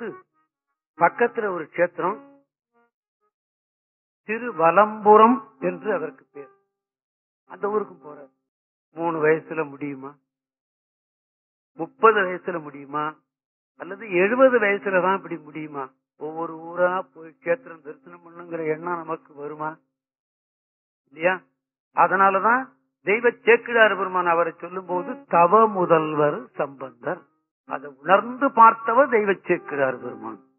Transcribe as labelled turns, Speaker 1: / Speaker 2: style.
Speaker 1: விட்டு பக்கத்துல ஒரு கஷேத்திரம் திருவலம்புரம் என்று அதற்கு பேர் அந்த ஊருக்கு போறார் மூணு வயசுல முடியுமா முப்பது வயசுல முடியுமா அல்லது எழுபது வயசுல தான் இப்படி முடியுமா ஒவ்வொரு ஊரா போய் கேத்திரம் தரிசனம் பண்ணுங்கிற எண்ணம் நமக்கு வருமா இல்லையா அதனாலதான் தெய்வ சேக்கிழார் பெருமான் அவரை சொல்லும் போது தவ முதல்வர் சம்பந்தர் அதை உணர்ந்து பார்த்தவர் தெய்வ சேக்கிழார் பெருமான்